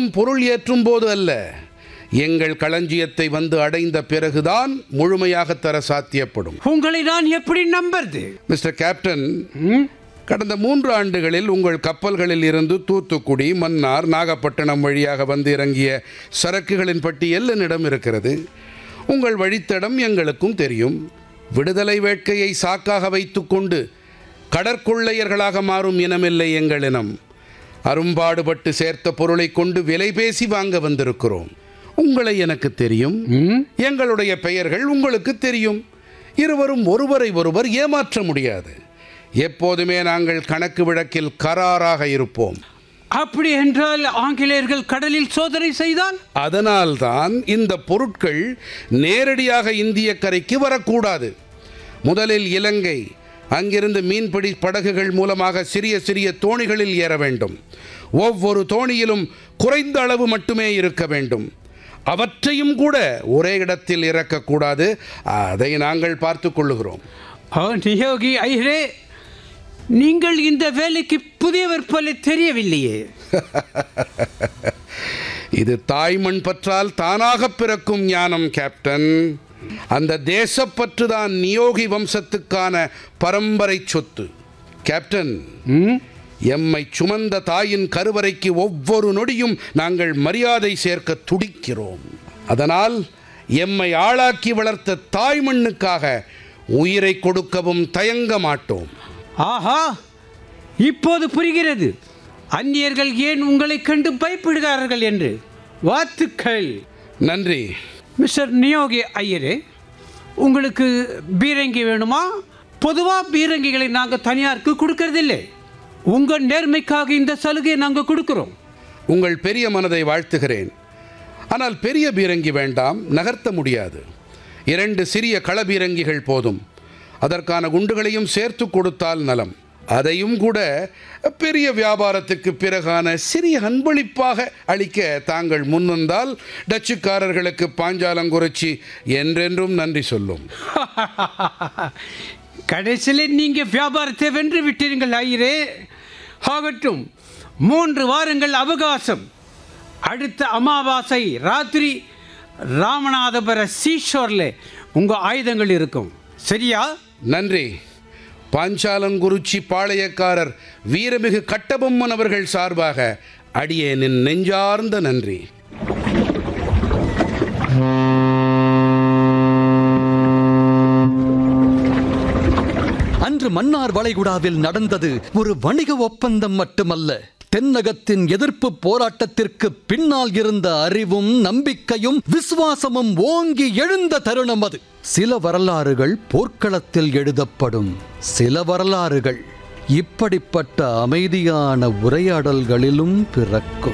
கப்பலும் பொருள் ஏற்றும் போது அல்ல எங்கள் களஞ்சியத்தை வந்து அடைந்த பிறகுதான் முழுமையாக தர சாத்தியப்படும் உங்களை நான் எப்படி நம்புறது மிஸ்டர் கேப்டன் ம்? கடந்த மூன்று ஆண்டுகளில் உங்கள் கப்பல்களில் இருந்து தூத்துக்குடி மன்னார் நாகப்பட்டினம் வழியாக வந்து இறங்கிய சரக்குகளின் பட்டியல் என்னிடம் இருக்கிறது உங்கள் வழித்தடம் எங்களுக்கும் தெரியும் விடுதலை வேட்கையை சாக்காக வைத்துக்கொண்டு கடற்கொள்ளையர்களாக மாறும் இனமில்லை எங்கள் இனம் அரும்பாடுபட்டு சேர்த்த பொருளை கொண்டு விலை பேசி வாங்க வந்திருக்கிறோம் உங்களை எனக்கு தெரியும் ம்? எங்களுடைய பெயர்கள் உங்களுக்கு தெரியும் இருவரும் ஒருவரை ஒருவர் ஏமாற்ற முடியாது எப்போதுமே நாங்கள் கணக்கு விளக்கில் கராராக இருப்போம் அப்படி என்றால் ஆங்கிலேயர்கள் கடலில் சோதனை செய்தால் அதனால்தான் இந்த பொருட்கள் நேரடியாக இந்திய கரைக்கு வரக்கூடாது முதலில் இலங்கை அங்கிருந்து மீன்பிடி படகுகள் மூலமாக சிறிய சிறிய தோணிகளில் ஏற வேண்டும் ஒவ்வொரு தோணியிலும் குறைந்த அளவு மட்டுமே இருக்க வேண்டும் அவற்றையும் கூட ஒரே இடத்தில் இறக்கக்கூடாது அதை நாங்கள் பார்த்து கொள்ளுகிறோம் ஓ நியோகி ஐயரே நீங்கள் இந்த வேலைக்கு புதியவர் போல தெரியவில்லையே இது தாய்மண் பற்றால் தானாக பிறக்கும் ஞானம் கேப்டன் அந்த தேசப்பற்று தான் நியோகி வம்சத்துக்கான பரம்பரை சொத்து கேப்டன் ம்? எம்மை சுமந்த தாயின் கருவறைக்கு ஒவ்வொரு நொடியும் நாங்கள் மரியாதை சேர்க்க துடிக்கிறோம் அதனால் எம்மை ஆளாக்கி வளர்த்த தாய்மண்ணுக்காக உயிரை கொடுக்கவும் தயங்க மாட்டோம் ஆஹா இப்போது புரிகிறது அந்நியர்கள் ஏன் உங்களை கண்டு பயப்படுகிறார்கள் என்று வாழ்த்துக்கள் நன்றி மிஸ்டர் நியோகி ஐயரே உங்களுக்கு பீரங்கி வேணுமா பொதுவாக பீரங்கிகளை நாங்கள் தனியாருக்கு கொடுக்கறதில்லை உங்கள் நேர்மைக்காக இந்த சலுகையை நாங்கள் கொடுக்குறோம் உங்கள் பெரிய மனதை வாழ்த்துகிறேன் ஆனால் பெரிய பீரங்கி வேண்டாம் நகர்த்த முடியாது இரண்டு சிறிய களபீரங்கிகள் போதும் அதற்கான குண்டுகளையும் சேர்த்து கொடுத்தால் நலம் அதையும் கூட பெரிய வியாபாரத்துக்கு பிறகான சிறிய அன்பளிப்பாக அளிக்க தாங்கள் முன்வந்தால் டச்சுக்காரர்களுக்கு பாஞ்சாலங்குறிச்சி என்றென்றும் நன்றி சொல்லும் கடைசியில் நீங்கள் வியாபாரத்தை வென்று விட்டீர்கள் ஐயரே ஆகட்டும் மூன்று வாரங்கள் அவகாசம் அடுத்த அமாவாசை ராத்திரி ராமநாதபுர சீஷோரில் உங்கள் ஆயுதங்கள் இருக்கும் சரியா நன்றி பாஞ்சாலங்குறிச்சி பாளையக்காரர் வீரமிகு கட்டபொம்மன் அவர்கள் சார்பாக அடியேனின் நெஞ்சார்ந்த நன்றி அன்று மன்னார் வளைகுடாவில் நடந்தது ஒரு வணிக ஒப்பந்தம் மட்டுமல்ல தென்னகத்தின் எதிர்ப்பு போராட்டத்திற்கு பின்னால் இருந்த அறிவும் நம்பிக்கையும் விசுவாசமும் ஓங்கி எழுந்த தருணம் அது சில வரலாறுகள் போர்க்களத்தில் எழுதப்படும் சில வரலாறுகள் இப்படிப்பட்ட அமைதியான உரையாடல்களிலும் பிறக்கும்